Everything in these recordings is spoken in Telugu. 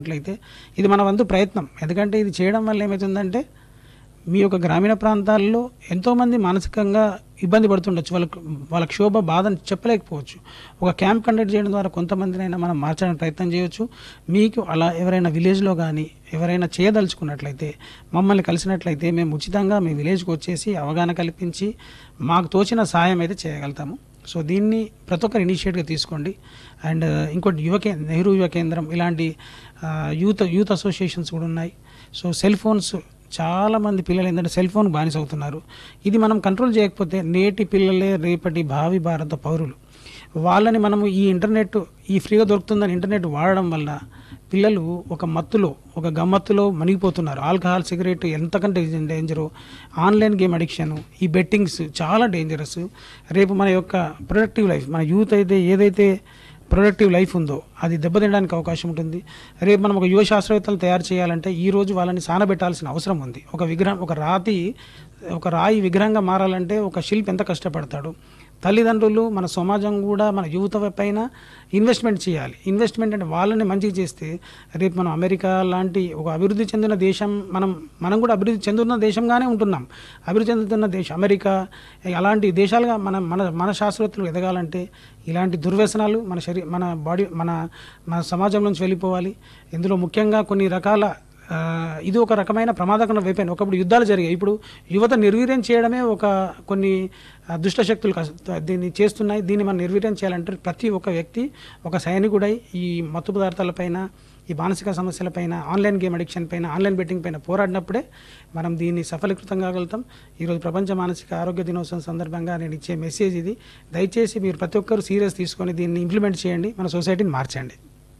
అట్లయితే ఇది మన వంతు ప్రయత్నం ఎందుకంటే ఇది చేయడం వల్ల ఏమవుతుందంటే మీ యొక్క గ్రామీణ ప్రాంతాల్లో ఎంతోమంది మానసికంగా ఇబ్బంది పడుతుండొచ్చు వాళ్ళకు వాళ్ళ క్షోభ బాధను చెప్పలేకపోవచ్చు ఒక క్యాంప్ కండక్ట్ చేయడం ద్వారా కొంతమందినైనా మనం మార్చడానికి ప్రయత్నం చేయొచ్చు మీకు అలా ఎవరైనా విలేజ్లో కానీ ఎవరైనా చేయదలుచుకున్నట్లయితే మమ్మల్ని కలిసినట్లయితే మేము ఉచితంగా మీ విలేజ్కి వచ్చేసి అవగాహన కల్పించి మాకు తోచిన సాయం అయితే చేయగలుగుతాము సో దీన్ని ప్రతి ఒక్కరు ఇనిషియేట్గా తీసుకోండి అండ్ ఇంకోటి యువ కే నెహ్రూ యువ కేంద్రం ఇలాంటి ఆ, యూత్ యూత్ అసోసియేషన్స్ కూడా ఉన్నాయి సో సెల్ ఫోన్స్ చాలా మంది పిల్లలు ఏంటంటే సెల్ ఫోన్ బానిస అవుతున్నారు ఇది మనం కంట్రోల్ చేయకపోతే నేటి పిల్లలే రేపటి భావి భారత పౌరులు వాళ్ళని మనము ఈ ఇంటర్నెట్ ఈ ఫ్రీగా దొరుకుతుందని ఇంటర్నెట్ వాడడం వల్ల పిల్లలు ఒక మత్తులో ఒక గమ్మత్తులో మునిగిపోతున్నారు ఆల్కహాల్ సిగరెట్ ఎంతకంటే డేంజరు ఆన్లైన్ గేమ్ అడిక్షన్ ఈ బెట్టింగ్స్ చాలా డేంజరస్ రేపు మన యొక్క ప్రొడక్టివ్ లైఫ్ మన యూత్ అయితే ఏదైతే ప్రొడక్టివ్ లైఫ్ ఉందో అది దెబ్బతినడానికి అవకాశం ఉంటుంది రేపు మనం ఒక యువ శాస్త్రవేత్తలు తయారు చేయాలంటే ఈ రోజు వాళ్ళని సానబెట్టాల్సిన అవసరం ఉంది ఒక విగ్రహం ఒక రాతి ఒక రాయి విగ్రహంగా మారాలంటే ఒక శిల్పి ఎంత కష్టపడతాడు తల్లిదండ్రులు మన సమాజం కూడా మన యువత పైన ఇన్వెస్ట్మెంట్ చేయాలి ఇన్వెస్ట్మెంట్ అంటే వాళ్ళని మంచిగా చేస్తే రేపు మనం అమెరికా లాంటి ఒక అభివృద్ధి చెందిన దేశం మనం మనం కూడా అభివృద్ధి చెందుతున్న దేశంగానే ఉంటున్నాం అభివృద్ధి చెందుతున్న దేశం అమెరికా అలాంటి దేశాలుగా మన మన మన శాస్త్రవేత్తలు ఎదగాలంటే ఇలాంటి దుర్వ్యసనాలు మన శరీ మన బాడీ మన మన సమాజం నుంచి వెళ్ళిపోవాలి ఇందులో ముఖ్యంగా కొన్ని రకాల ఆ, ఇది ఒక రకమైన ప్రమాదకర వైపు ఒకప్పుడు యుద్ధాలు జరిగాయి ఇప్పుడు యువత నిర్వీర్యం చేయడమే ఒక కొన్ని ఆ, దుష్ట శక్తులు కస్- దీన్ని చేస్తున్నాయి దీన్ని మనం నిర్వీర్యం చేయాలంటే ప్రతి ఒక్క వ్యక్తి ఒక సైనికుడై ఈ మత్తు పదార్థాలపైన ఈ మానసిక సమస్యలపైన ఆన్లైన్ గేమ్ అడిక్షన్ పైన ఆన్లైన్ బెట్టింగ్ పైన పోరాడినప్పుడే మనం దీన్ని సఫలీకృతం కాగలుగుతాం ఈరోజు ప్రపంచ మానసిక ఆరోగ్య దినోత్సవం సందర్భంగా నేను ఇచ్చే మెసేజ్ ఇది దయచేసి మీరు ప్రతి ఒక్కరు సీరియస్ తీసుకొని దీన్ని ఇంప్లిమెంట్ చేయండి మన సొసైటీని మార్చండి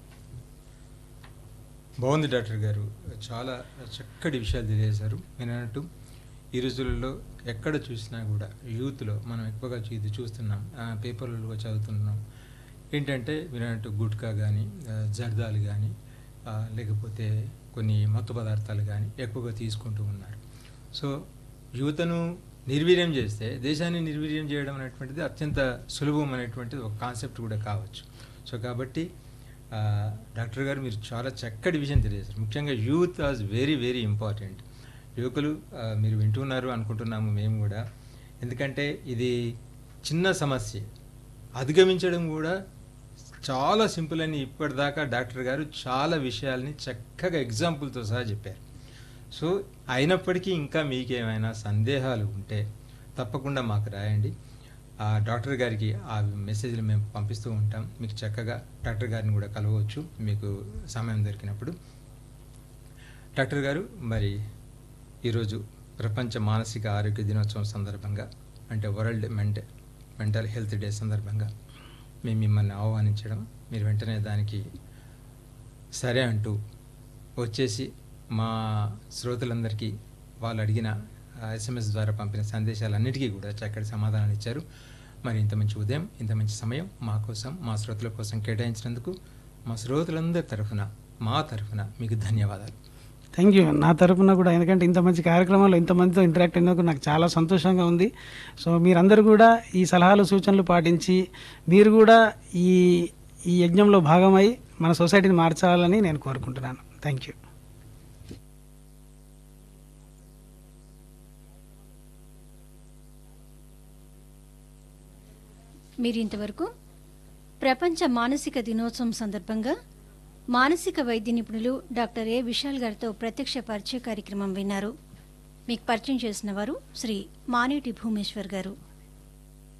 బాగుంది డాక్టర్ గారు చాలా చక్కటి విషయాలు తెలియజేశారు మీరు అన్నట్టు ఈ రోజులలో ఎక్కడ చూసినా కూడా యూత్లో మనం ఎక్కువగా చూ- ఇది చూస్తున్నాం ఆ, పేపర్లలో చదువుతున్నాం ఏంటంటే మీరు అన్నట్టు గుట్కా కానీ జర్దాలు కానీ లేకపోతే కొన్ని మత్తు పదార్థాలు కానీ ఎక్కువగా తీసుకుంటూ ఉన్నారు సో యువతను నిర్వీర్యం చేస్తే దేశాన్ని నిర్వీర్యం చేయడం అనేటువంటిది అత్యంత సులభం అనేటువంటిది ఒక కాన్సెప్ట్ కూడా కావచ్చు సో కాబట్టి ఆ, డాక్టర్ గారు మీరు చాలా చక్కటి విషయం తెలియజేశారు ముఖ్యంగా youth was very very important యువకులు ఆ, మీరు వింటున్నారు అనుకుంటున్నాము మేము కూడా ఎందుకంటే ఇది చిన్న సమస్య అధిగమించడం కూడా చాలా సింపుల్ అని ఇప్పటిదాకా డాక్టర్ గారు చాలా విషయాల్ని చక్కగా ఎగ్జాంపుల్తో సహా చెప్పారు సో అయినప్పటికీ ఇంకా మీకేమైనా సందేహాలు ఉంటే తప్పకుండా మాకు రాయండి ఆ డాక్టర్ గారికి ఆ మెసేజ్లు మేము పంపిస్తూ ఉంటాం మీకు చక్కగా డాక్టర్ గారిని కూడా కలవచ్చు మీకు సమయం దొరికినప్పుడు డాక్టర్ గారు మరి ఈరోజు ప్రపంచ మానసిక ఆరోగ్య దినోత్సవం సందర్భంగా అంటే world mental mental health day సందర్భంగా మేము మిమ్మల్ని ఆహ్వానించడం మీరు వెంటనే దానికి సరే అంటూ వచ్చేసి మా శ్రోతలందరికీ వాళ్ళు అడిగిన ఎస్ఎంఎస్ ద్వారా పంపిన సందేశాలన్నిటికీ కూడా చక్కటి సమాధానాలు ఇచ్చారు మరి ఇంత మంచి ఉదయం ఇంత మంచి సమయం మా కోసం మా శ్రోతల కోసం కేటాయించినందుకు మా శ్రోతలందరి తరఫున మా తరఫున మీకు ధన్యవాదాలు థ్యాంక్ యూ నా తరపున కూడా ఎందుకంటే ఇంత మంచి కార్యక్రమంలో ఇంతమందితో ఇంటరాక్ట్ అయినందుకు నాకు చాలా సంతోషంగా ఉంది సో మీరందరూ కూడా ఈ సలహాలు సూచనలు పాటించి మీరు కూడా ఈ ఈ యజ్ఞంలో భాగమై మన సొసైటీని మార్చాలని నేను కోరుకుంటున్నాను థ్యాంక్ యూ మీరు ఇంతవరకు ప్రపంచ మానసిక దినోత్సవం సందర్భంగా మానసిక వైద్య నిపుణులు డాక్టర్ ఏ విశాల్ గారితో ప్రత్యక్ష పరిచయ కార్యక్రమం విన్నారు మీకు పరిచయం చేసిన వారు శ్రీ మానేటి భూమేశ్వర్ గారు